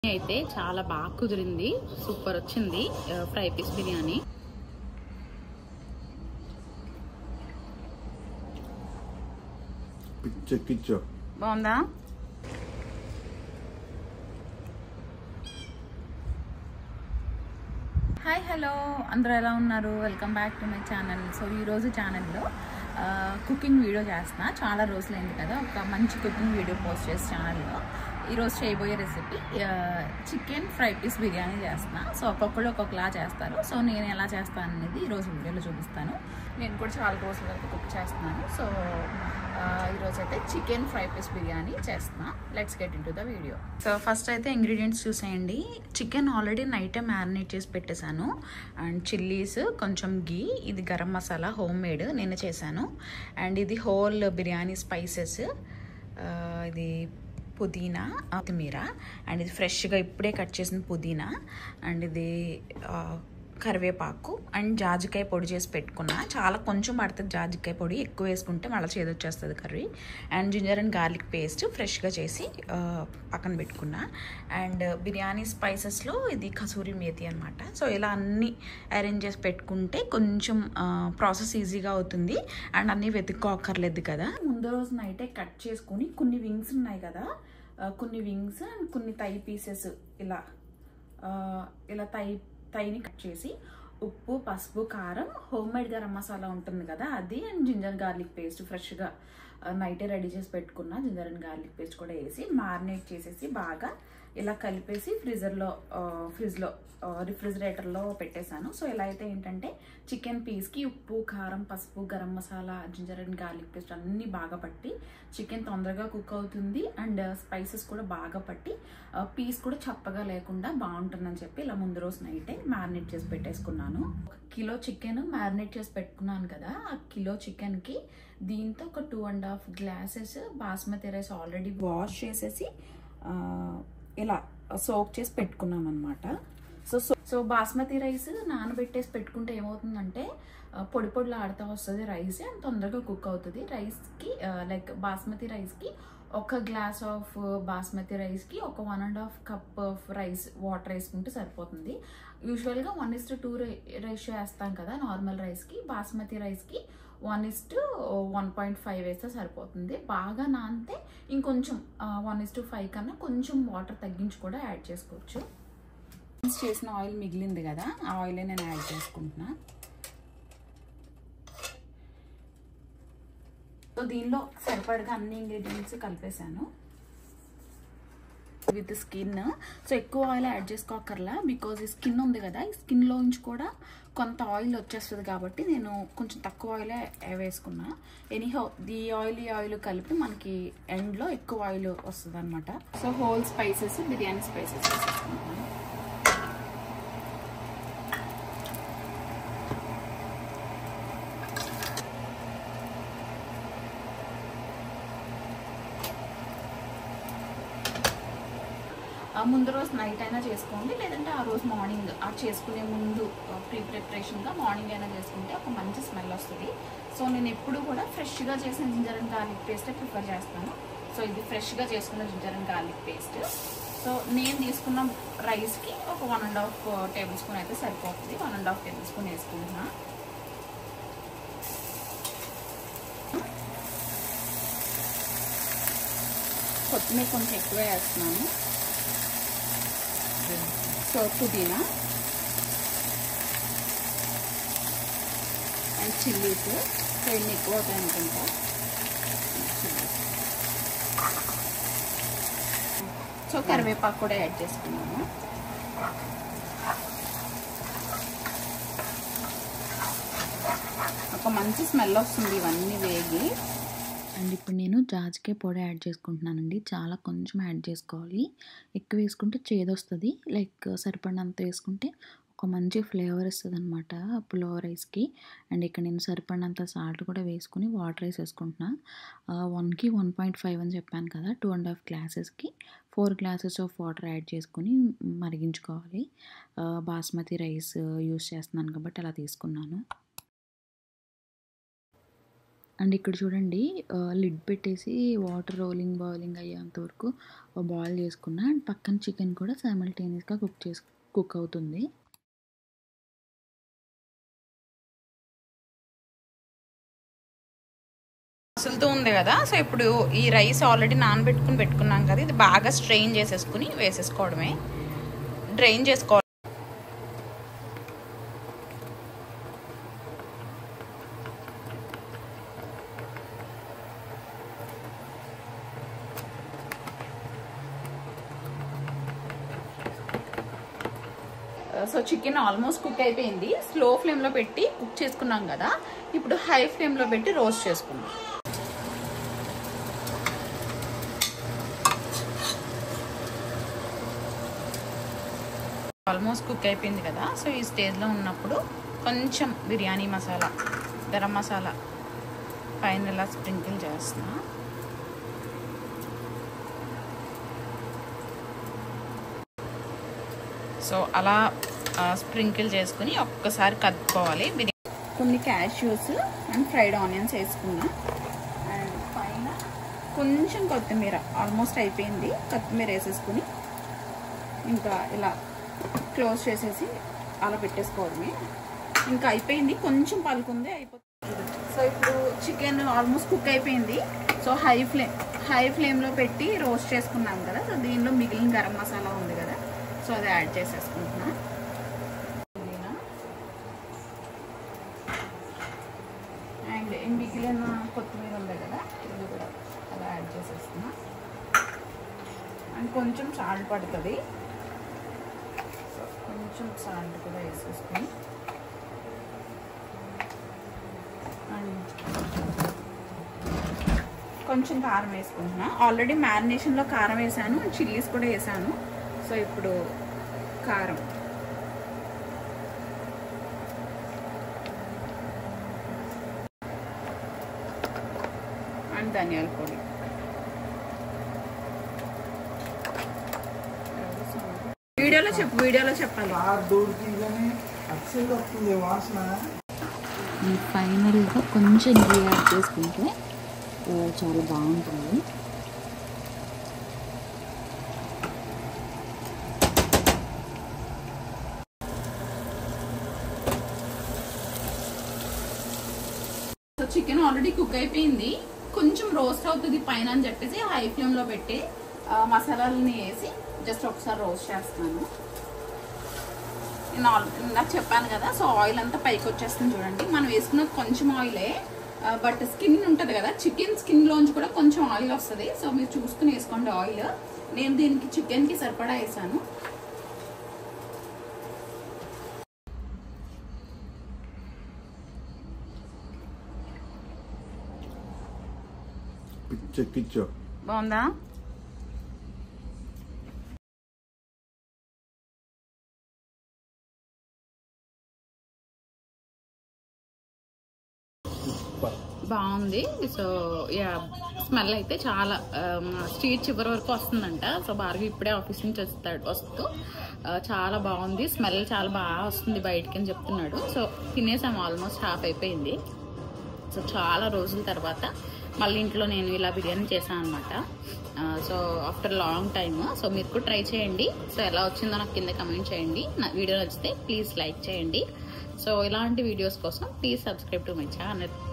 అయితే చాలా బాగా కుదిరింది సూపర్ వచ్చింది ఆ, ఫ్రై పీస్ బిర్యానీ పిచ్చెక్కిచ్చో బాగుందా హాయ్ హలో అందరూ ఎలా ఉన్నారు welcome back to my channel so ఈరోజు ఛానల్లో కుకింగ్ వీడియో చేస్తున్నా చాలా రోజులైంది కదా ఒక మంచి కుకింగ్ వీడియో పోస్ట్ చేసి ఛానల్లో ఈరోజు చేయబోయే recipe chicken fry piece biryani చేస్తున్నా సో ఒక్కొక్కరు ఒక్కొక్కలా చేస్తారు సో నేను ఎలా చేస్తాను అనేది ఈరోజు వీడియోలో చూపిస్తాను నేను కూడా చాలా రోజుల వరకు కుక్ చేస్తున్నాను సో ఈరోజు అయితే చికెన్ ఫ్రై పీస్ బిర్యానీ చేస్తున్నా let's get into the video so first అయితే ఇంగ్రీడియంట్స్ చూసేయండి చికెన్ ఆల్రెడీ నైటే మ్యారినేట్ చేసి పెట్టేశాను అండ్ చిల్లీస్ కొంచెం గీ ఇది గరం మసాలా హోమ్ మేడ్ నేను చేశాను అండ్ ఇది హోల్ బిర్యానీ స్పైసెస్ ఇది పుదీనా కొత్తిమీర అండ్ ఇది ఫ్రెష్గా ఇప్పుడే కట్ చేసిన పుదీనా అండ్ ఇది ఆ, కరివేపాకు అండ్ జాజికాయ పొడి చేసి పెట్టుకున్నా చాలా కొంచెం పడుతుంది జాజికాయ పొడి ఎక్కువ వేసుకుంటే మళ్ళీ చేదొచ్చేస్తుంది curry and ginger and garlic paste ఫ్రెష్గా చేసి ఆ, పక్కన పెట్టుకున్నా అండ్ బిర్యానీ స్పైసెస్లో ఇది కసూరి మేతి అనమాట సో ఇలా అన్నీ అరేంజ్ చేసి పెట్టుకుంటే కొంచెం ప్రాసెస్ ఈజీగా అవుతుంది అండ్ అన్నీ వెతుక్కోక్కర్లేదు కదా ముందు రోజు నైటే కట్ చేసుకొని కొన్ని వింగ్స్ ఉన్నాయి కదా ఆ, కొన్ని వింగ్స్ అండ్ కొన్ని తై పీసెస్ ఇలా ఆ, ఇలా తై తైని కట్ చేసి ఉప్పు పసుపు కారం హోమ్ మేడ్ గరం మసాలా ఉంటుంది కదా అది అండ్ జింజర్ గార్లిక్ పేస్ట్ ఫ్రెష్గా నైటే రెడీ చేసి పెట్టుకున్న జింజర్ అండ్ గార్లిక్ పేస్ట్ కూడా వేసి మారినేట్ చేసేసి బాగా ఇలా కలిపేసి ఫ్రీజర్లో ఫ్రిడ్జ్లో రిఫ్రిజిరేటర్లో పెట్టేశాను సో ఇలా అయితే ఏంటంటే చికెన్ పీస్కి ఉప్పు కారం పసుపు garam masala ginger and garlic paste అన్నీ బాగా పట్టి చికెన్ తొందరగా కుక్ అవుతుంది అండ్ స్పైసెస్ కూడా బాగా పట్టి పీస్ కూడా చప్పగా లేకుండా బాగుంటుందని చెప్పి ఇలా ముందు రోజు నైటే మ్యారినేట్ చేసి పెట్టేసుకున్నాను ఒక కిలో చికెన్ మ్యారినేట్ చేసి పెట్టుకున్నాను కదా ఆ కిలో చికెన్కి దీంతో ఒక two and half glasses basmati rice already wash చేసేసి ఆ, ఇలా సోక్ చేసి పెట్టుకున్నాను అనమాట so so so basmati rice నానబెట్టేసి పెట్టుకుంటే ఏమవుతుందంటే ఆ, పొడి పొడిలా ఆడుతూ వస్తుంది రైస్ అండ్ తొందరగా కుక్ అవుతుంది రైస్కి లైక్ బాస్మతి రైస్కి ఒక గ్లాస్ ఆఫ్ బాస్మతి రైస్కి ఒక one and half cup of rice water వేసుకుంటే సరిపోతుంది యూజువల్గా one is to two ratio వేస్తాం కదా నార్మల్ రైస్కి బాస్మతి రైస్కి one is to one point five వేస్తే సరిపోతుంది బాగా నానితే ఇంకొంచెం వన్ ఇస్ టు ఫైవ్ కన్నా కొంచెం వాటర్ తగ్గించి కూడా యాడ్ చేసుకోవచ్చు చేసిన ఆయిల్ మిగిలింది కదా ఆ ఆయిలే నేను యాడ్ చేసుకుంటున్నా సో దీనిలో సరిపడగా అన్ని ఇంగ్రీడియంట్స్ కలిపేశాను విత్ స్కిన్ సో ఎక్కువ ఆయిల్ యాడ్ చేసుకోకర్లా బికాజ్ ఈ స్కిన్ ఉంది కదా ఈ స్కిన్లోంచి కూడా కొంత ఆయిల్ వచ్చేస్తుంది కాబట్టి నేను కొంచెం తక్కువ ఆయిలే వేసుకున్నా ఎనీహౌ ఈ ఆయిల్ ఈ ఆయిల్ కలిపి మనకి ఎండ్లో ఎక్కువ ఆయిల్ వస్తుంది అనమాట so whole spices biryani spices వేసేసుకుంటాను ఆ ముందు రోజు నైట్ అయినా చేసుకోండి లేదంటే ఆ రోజు మార్నింగ్ ఆ చేసుకునే ముందు ప్రీ ప్రిపరేషన్గా మార్నింగ్ అయినా చేసుకుంటే ఒక మంచి స్మెల్ వస్తుంది సో నేను ఎప్పుడు కూడా ఫ్రెష్గా చేసిన జింజర్ అండ్ గార్లిక్ పేస్టే ప్రిఫర్ చేస్తాను సో ఇది ఫ్రెష్గా చేసుకున్న ginger and garlic paste so నేను తీసుకున్న రైస్కి ఒక one and half tablespoon అయితే సరిపోతుంది one and half tablespoon వేసుకుంటున్నా కొత్తిమీర కొంచెం ఎక్కువ వేస్తున్నాను సో పుదీనా అండ్ చిల్లీస్ సో ఇన్ని ఎక్కువ అవుతాయి అనుకుంటా సో కరివేపాకు కూడా యాడ్ చేసుకున్నాము ఒక మంచి స్మెల్ వస్తుంది ఇవన్నీ వేగి అండ్ ఇప్పుడు నేను జాజికాయ పొడి యాడ్ చేసుకుంటున్నానండి చాలా కొంచెం యాడ్ చేసుకోవాలి ఎక్కువ వేసుకుంటే చేదొస్తుంది లైక్ సరిపడినంత వేసుకుంటే ఒక మంచి ఫ్లేవర్ ఇస్తుంది అనమాట పులావ్ రైస్కి అండ్ ఇక్కడ నేను సరిపడినంత సాల్ట్ కూడా వేసుకుని వాటర్ రైస్ వేసుకుంటున్నా వన్కి వన్ పాయింట్ ఫైవ్ అని చెప్పాను కదా టూ అండ్ హాఫ్ గ్లాసెస్కి four glasses of water add చేసుకుని మరిగించుకోవాలి ఆ, బాస్మతి రైస్ యూస్ చేస్తున్నాను కాబట్టి అలా తీసుకున్నాను అండ్ ఇక్కడ చూడండి లిడ్ పెట్టేసి వాటర్ రోలింగ్ బాయిలింగ్ అయ్యేంత వరకు బాయిల్ చేసుకున్నా అండ్ పక్కన చికెన్ కూడా సైమల్టేనియస్గా కుక్ చేసు కుక్ అవుతుంది మసులుతూ ఉంది కదా సో ఇప్పుడు ఈ రైస్ ఆల్రెడీ నానబెట్టుకుని పెట్టుకున్నాం కదా ఇది బాగా స్ట్రెయిన్ చేసేసుకుని వేసేసుకోవడమే డ్రైన్ చేసుకోవాలి సో చికెన్ ఆల్మోస్ట్ కుక్ అయిపోయింది స్లో ఫ్లేమ్లో పెట్టి కుక్ చేసుకున్నాం కదా ఇప్పుడు హై ఫ్లేమ్లో పెట్టి రోస్ట్ చేసుకున్నాం ఆల్మోస్ట్ కుక్ అయిపోయింది కదా సో ఈ స్టేజ్లో ఉన్నప్పుడు కొంచెం బిర్యానీ మసాలా గరం మసాలా పైన ఇలా స్ప్రింకిల్ చేస్తున్నా సో అలా స్ప్రింకిల్ చేసుకుని ఒక్కసారి కలుపుకోవాలి బిర్యానీ కొన్ని క్యాష్యూస్ అండ్ ఫ్రైడ్ ఆనియన్స్ వేసుకున్నా అండ్ పైన కొంచెం కొత్తిమీర ఆల్మోస్ట్ అయిపోయింది కొత్తిమీర వేసేసుకుని ఇంకా ఇలా క్లోజ్ చేసేసి అలా పెట్టేసుకోవడమే ఇంకా అయిపోయింది కొంచెం పలుకుంది అయిపోతుంది సో ఇప్పుడు చికెన్ ఆల్మోస్ట్ కుక్ అయిపోయింది సో హై ఫ్లేమ్ హై ఫ్లేమ్లో పెట్టి రోస్ట్ చేసుకున్నాం కదా సో దీనిలో మిగిలిన గరం మసాలా ఉంది కదా సో అది యాడ్ చేసేసుకుంటున్నా అండ్ మిగిలిన కొత్తిమీర ఉంది కదా ఇది కూడా అలా యాడ్ చేసేస్తున్నా అండ్ కొంచెం సాల్ట్ పడుతుంది సో కొంచెం సాల్ట్ కూడా వేసేసుకుని అండ్ కొంచెం కారం వేసుకుంటున్నా ఆల్రెడీ మ్యారినేషన్లో కారం వేసాను చిల్లీస్ కూడా వేసాను సో ఇప్పుడు కారం అండ్ ధనియాల పొడి వీడియోలో చెప్పు వీడియోలో చెప్పాలి వస్తుంది వాసన ఫైనల్గా కొంచెం గీ యాడ్ చేసుకుంటే ఆ, చాలా బాగుంటుంది సో చికెన్ ఆల్రెడీ కుక్ అయిపోయింది కొంచెం రోస్ట్ అవుతుంది పైన అని చెప్పేసి హై ఫ్లేమ్ లో పెట్టి ఆ, మసాలాలని వేసి జస్ట్ ఒకసారి రోస్ట్ చేస్తాను నేను ఆల్ ఇందాక చెప్పాను కదా సో ఆయిల్ అంతా పైకి వచ్చేస్తుంది చూడండి మనం వేసుకున్న కొంచెం ఆయిలే బట్ స్కిన్ ఉంటుంది కదా చికెన్ స్కిన్ లోంచి కూడా కొంచెం ఆయిల్ వస్తుంది సో మీరు చూసుకుని వేసుకోండి ఆయిల్ నేను దీనికి చికెన్ కి సరిపడా వేసాను పిచ్చెక్కిచ్చో బాగుందా బాగుంది సో యా స్మెల్ అయితే చాలా స్ట్రీట్ చివరి వరకు వస్తుందంట సో భార్గవి ఇప్పుడే ఆఫీస్ నుంచి వస్తాడు వస్తూ ఆ, చాలా బాగుంది స్మెల్ చాలా బాగా వస్తుంది బయటికి అని చెప్తున్నాడు సో తినేసాము ఆల్మోస్ట్ హాఫ్ అయిపోయింది సో చాలా రోజుల తర్వాత మళ్ళీ ఇంట్లో నేను ఇలా బిర్యానీ చేశాను అనమాట so after long time so మీరు కూడా ట్రై చేయండి సో ఎలా వచ్చిందో నాకు కింద కమెంట్ చేయండి నా వీడియో నచ్చితే ప్లీజ్ లైక్ చేయండి సో ఇలాంటి వీడియోస్ కోసం please subscribe to my channel